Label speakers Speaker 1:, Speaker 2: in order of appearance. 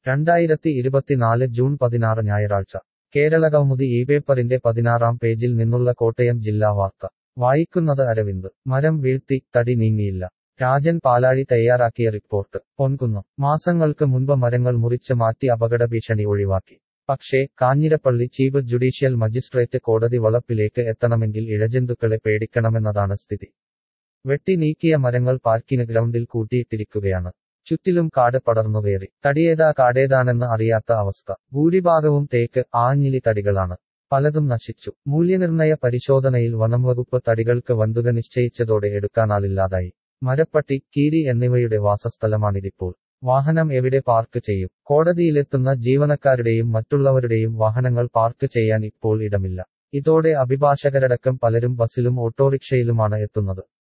Speaker 1: രണ്ടായിരത്തി ഇരുപത്തിനാല് ജൂൺ പതിനാറ് ഞായറാഴ്ച കേരളകൗമുദി ഈ പേപ്പറിന്റെ പതിനാറാം പേജിൽ നിന്നുള്ള കോട്ടയം ജില്ലാ വാർത്ത വായിക്കുന്നത് അരവിന്ദ് മരം വീഴ്ത്തി തടി നീങ്ങിയില്ല രാജൻ പാലാഴി തയ്യാറാക്കിയ റിപ്പോർട്ട് പൊൻകുന്നം മാസങ്ങൾക്ക് മുൻപ് മരങ്ങൾ മുറിച്ച് മാറ്റി അപകട ഭീഷണി ഒഴിവാക്കി പക്ഷേ കാഞ്ഞിരപ്പള്ളി ചീഫ് ജുഡീഷ്യൽ മജിസ്ട്രേറ്റ് കോടതി വളപ്പിലേക്ക് എത്തണമെങ്കിൽ ഇഴജന്തുക്കളെ പേടിക്കണമെന്നതാണ് സ്ഥിതി വെട്ടി നീക്കിയ മരങ്ങൾ പാർക്കിംഗ് ഗ്രൗണ്ടിൽ കൂട്ടിയിട്ടിരിക്കുകയാണ് ചുറ്റിലും കാട് പടർന്നുകയറി തടിയേതാ കാടേതാണെന്ന് അറിയാത്ത അവസ്ഥ ഭൂരിഭാഗവും തേക്ക് ആഞ്ഞിലി തടികളാണ് പലതും നശിച്ചു മൂല്യനിർണയ പരിശോധനയിൽ വനംവകുപ്പ് തടികൾക്ക് വന്തുക നിശ്ചയിച്ചതോടെ എടുക്കാനാളില്ലാതായി മരപ്പട്ടി കീരി എന്നിവയുടെ വാസസ്ഥലമാണിതിപ്പോൾ വാഹനം എവിടെ പാർക്ക് ചെയ്യും കോടതിയിലെത്തുന്ന ജീവനക്കാരുടെയും മറ്റുള്ളവരുടെയും വാഹനങ്ങൾ പാർക്ക് ചെയ്യാൻ ഇപ്പോൾ ഇടമില്ല ഇതോടെ അഭിഭാഷകരടക്കം പലരും ബസിലും ഓട്ടോറിക്ഷയിലുമാണ് എത്തുന്നത്